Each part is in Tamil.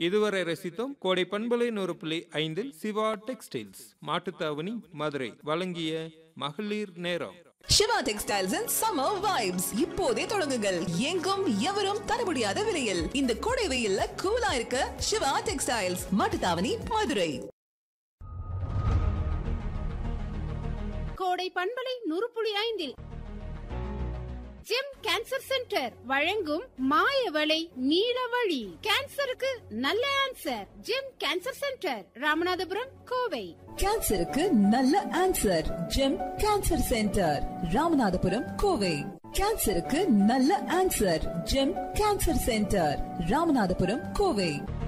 இதுவரை ரசித்தோம் கோடை பண்பலை நூறு புள்ளி ஐந்தில் சிவா டெக்ஸ்டைல்ஸ் மாட்டுத்தாவணி மதுரை வழங்கிய மகளிர் நேரம் Siva textiles and summer vibes இப்போதே தொடங்குங்கள் எங்கும் எவரும் தர முடியாத விலையில் இந்த கோடை வெயில்ல கூலா இருக்க சிவா டெக்ஸ்டைல்ஸ் மட்டுத்தாவணி மதுரை கோடை பண்பலை நூறு புள்ளி ஐந்தில் ஜெம் கேன்சர் சென்டர் வழங்கும் மாயவளை நீலவழி கேன்சருக்கு நல்ல answer Gem cancer centre Ramanathapuram Kovai கேன்சருக்கு நல்ல answer Gem cancer centre Ramanathapuram Kovai கேன்சருக்கு நல்ல answer Gem cancer centre Ramanathapuram Kovai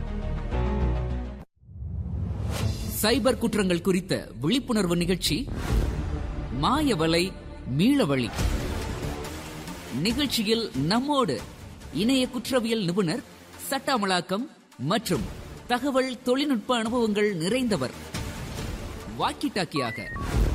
சைபர் குற்றங்கள் குறித்த விழிப்புணர்வு நிகழ்ச்சி மாயவலை மீளவழி நிகழ்ச்சியில் நம்மோடு இணைய குற்றவியல் நிபுணர் சட்ட அமலாக்கம் மற்றும் தகவல் தொழில்நுட்ப அனுபவங்கள் நிறைந்தவர் வாக்கி டாக்கியாக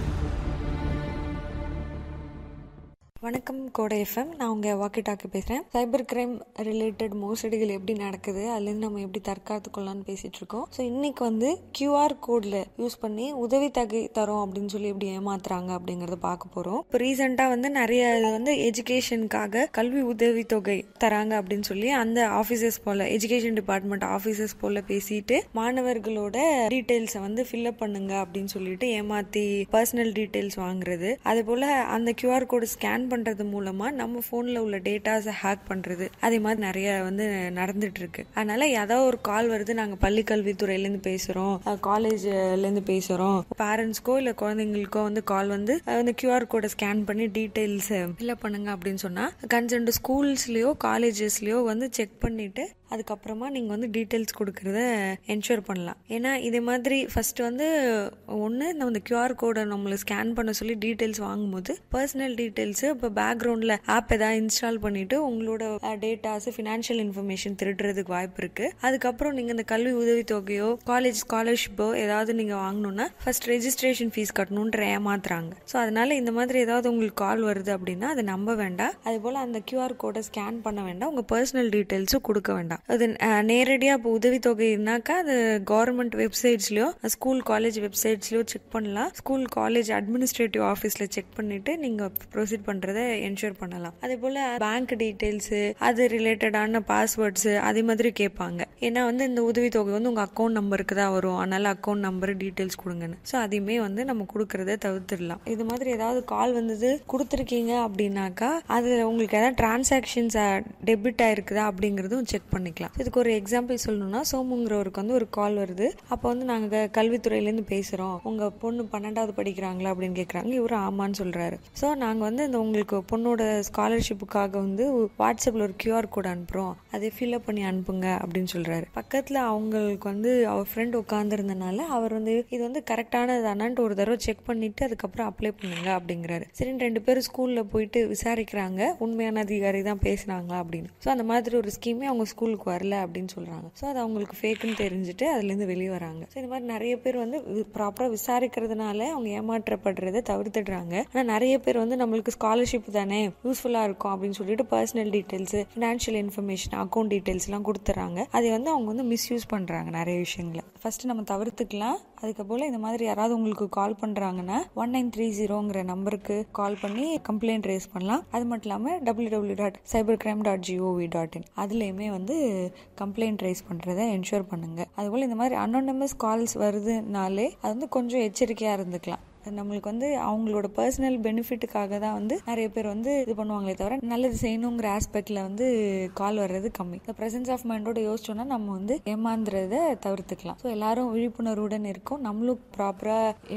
வணக்கம் கோடை எஃப்எம் நான் உங்கள் வாக்கி டாக்கி பேசுகிறேன் சைபர் கிரைம் ரிலேட்டட் மோசடிகள் எப்படி நடக்குது அதுலேருந்து நம்ம எப்படி தற்காத்து கொள்ளலாம்னு பேசிகிட்டு இருக்கோம் ஸோ இன்னைக்கு வந்து கியூஆர் கோடில் யூஸ் பண்ணி உதவி தொகை தரோம் அப்படின்னு சொல்லி எப்படி ஏமாத்துறாங்க அப்படிங்கிறத பார்க்க போகிறோம் இப்போ ரீசெண்டாக வந்து நிறைய இது வந்து எஜுகேஷனுக்காக கல்வி உதவி தொகை தராங்க அப்படின்னு சொல்லி அந்த ஆஃபீஸர்ஸ் போல் எஜுகேஷன் டிபார்ட்மெண்ட் ஆஃபீஸர்ஸ் போல் பேசிட்டு மாணவர்களோட டீட்டெயில்ஸை வந்து ஃபில்அப் பண்ணுங்க அப்படின்னு சொல்லிட்டு ஏமாத்தி பர்சனல் டீட்டெயில்ஸ் வாங்குறது அதே போல் அந்த கியூஆர் கோடு ஸ்கேன் பண்றது மூலமா நம்ம போன்ல உள்ள டேட்டாஸை ஹேக் பண்றது அதே மாதிரி நிறைய வந்து நடந்துட்டு இருக்கு அதனால ஏதாவது ஒரு கால் வருது நாங்க பள்ளி கல்வித்துறையில இருந்து பேசுறோம் காலேஜ்ல இருந்து பேசுறோம் பேரண்ட்ஸ்க்கோ இல்ல குழந்தைங்களுக்கோ வந்து கால் வந்து அந்த கியூஆர் கோடை ஸ்கேன் பண்ணி டீடைல்ஸ் ஃபில்அப் பண்ணுங்க அப்படின்னு சொன்னா கன்சர்ன்ட் ஸ்கூல்ஸ்லயோ காலேஜஸ்லயோ வந்து செக் பண்ணிட்டு அதுக்கப்புறமா நீங்கள் வந்து டீட்டெயில்ஸ் கொடுக்கறத என்ஷூர் பண்ணலாம் ஏன்னா இதே மாதிரி ஃபர்ஸ்ட் வந்து ஒன்று நம்ம இந்த கியூஆர் கோடை நம்மளை ஸ்கேன் பண்ண சொல்லி டீட்டெயில்ஸ் வாங்கும்போது பர்சனல் டீட்டெயில்ஸு இப்போ பேக்ரவுண்டில் ஆப் ஏதாவது இன்ஸ்டால் பண்ணிட்டு உங்களோட டேட்டாஸ் ஃபினான்ஷியல் இன்ஃபர்மேஷன் திருடுறதுக்கு வாய்ப்பு இருக்கு அதுக்கப்புறம் நீங்கள் இந்த கல்வி உதவித்தொகையோ காலேஜ் ஸ்காலர்ஷிப்போ ஏதாவது நீங்கள் வாங்கணும்னா ஃபர்ஸ்ட் ரெஜிஸ்ட்ரேஷன் ஃபீஸ் கட்டணுன்ற ஏமாத்துறாங்க ஸோ அதனால இந்த மாதிரி ஏதாவது உங்களுக்கு கால் வருது அப்படின்னா அதை நம்ப வேண்டாம் அதே போல் அந்த கியூஆர் கோடை ஸ்கேன் பண்ண வேண்டாம் உங்கள் பர்சனல் டீட்டெயில்ஸும் கொடுக்க வேண்டாம் அது நேரடியாக இப்போ உதவித்தொகை இருந்தாக்கா அது கவர்மெண்ட் வெப்சைட்ஸ்லயோ ஸ்கூல் காலேஜ் வெப்சைட்ஸ்லயோ செக் பண்ணலாம் ஸ்கூல் காலேஜ் அட்மினிஸ்ட்ரேட்டிவ் ஆஃபீஸில் செக் பண்ணிட்டு நீங்கள் ப்ரொசீட் பண்ணுறதை என்ஷூர் பண்ணலாம் அதே போல் பேங்க் டீட்டெயில்ஸு அது ரிலேட்டடான பாஸ்வேர்ட்ஸு அதே மாதிரி கேட்பாங்க ஏன்னா வந்து இந்த உதவித்தொகை வந்து உங்கள் அக்கௌண்ட் நம்பருக்கு தான் வரும் அதனால அக்கௌண்ட் நம்பர் டீட்டெயில்ஸ் கொடுங்கன்னு ஸோ அதையுமே வந்து நம்ம கொடுக்கறத தவிர்த்துடலாம் இது மாதிரி ஏதாவது கால் வந்தது கொடுத்துருக்கீங்க அப்படின்னாக்கா அது உங்களுக்கு ஏதாவது டிரான்சாக்ஷன்ஸ் டெபிட் ஆயிருக்குதா அப்படிங்கிறதும் செக் பண்ணிக்கலாம் இதுக்கு ஒரு எக்ஸாம்பிள் சொல்லணும்னா சோமுங்கிறவருக்கு வந்து ஒரு கால் வருது அப்போ வந்து நாங்கள் கல்வித்துறையிலேருந்து பேசுகிறோம் உங்கள் பொண்ணு பன்னெண்டாவது படிக்கிறாங்களா அப்படின்னு கேட்குறாங்க இவரு ஆமான்னு சொல்கிறாரு ஸோ நாங்கள் வந்து இந்த உங்களுக்கு பொண்ணோட ஸ்காலர்ஷிப்புக்காக வந்து வாட்ஸ்அப்பில் ஒரு கியூஆர் கோட் அனுப்புகிறோம் அதை ஃபில்அப் பண்ணி அனுப்புங்க அப்படின்னு சொல்கிறாரு பக்கத்தில் அவங்களுக்கு வந்து அவர் ஃப்ரெண்ட் உட்காந்துருந்தனால அவர் வந்து இது வந்து கரெக்டானதானான்ட்டு ஒரு தடவை செக் பண்ணிட்டு அதுக்கப்புறம் அப்ளை பண்ணுங்க அப்படிங்கிறாரு சரி ரெண்டு பேரும் ஸ்கூலில் போயிட்டு விசாரிக்கிறாங்க உண்மையான அதிகாரி தான் பேசுனாங்களா அப்படின்னு ஸோ அந்த மாதிரி ஒரு ஸ்கீமே அவங்க ஸ்கூலுக்கு வரல அப்படின்னு சொல்றாங்க ஸோ அது அவங்களுக்கு ஃபேக்குன்னு தெரிஞ்சுட்டு அதுலேருந்து வெளியே வராங்க ஸோ இந்த மாதிரி நிறைய பேர் வந்து ப்ராப்பராக விசாரிக்கிறதுனால அவங்க ஏமாற்றப்படுறதை தவிர்த்துடுறாங்க ஆனால் நிறைய பேர் வந்து நம்மளுக்கு ஸ்காலர்ஷிப் தானே யூஸ்ஃபுல்லாக இருக்கும் அப்படின்னு சொல்லிட்டு personal details financial information account details எல்லாம் கொடுத்துறாங்க அதை வந்து அவங்க வந்து மிஸ்யூஸ் பண்ணுறாங்க நிறைய விஷயங்களை ஃபர்ஸ்ட் நம்ம தவிர்த்துக்கலாம் அதுக்கப்புறம் இந்த மாதிரி யாராவது உங்களுக்கு கால் பண்ணுறாங்கன்னா ஒன் நைன் த்ரீ ஜீரோங்கிற நம்பருக்கு கால் பண்ணி கம்ப்ளைண்ட் ரேஸ் பண்ணலாம் அது மட்டும் இல்லாமல் W W dot cyber crime dot G O V அதுலேயுமே வந்து கம்ப்ளைண்ட் ரைஸ் பண்ணுறதை என்ஷூர் பண்ணுங்க அதுபோல் இந்த மாதிரி அனோனமஸ் கால்ஸ் வருதுனாலே அது வந்து கொஞ்சம் எச்சரிக்கையாக இருந்துக்கலாம் அது நம்மளுக்கு வந்து அவங்களோட பர்சனல் பெனிஃபிட்டுக்காக தான் வந்து நிறைய பேர் வந்து இது பண்ணுவாங்களே தவிர நல்லது செய்யணுங்கிற ஆஸ்பெக்ட்ல வந்து கால் வர்றது கம்மி இந்த பிரசன்ஸ் ஆஃப் மைண்டோட யோசிச்சோம்னா நம்ம வந்து ஏமாந்துறத தவிர்த்துக்கலாம் ஸோ எல்லாரும் விழிப்புணர்வுடன் இருக்கும் நம்மளும் ப்ராப்பராக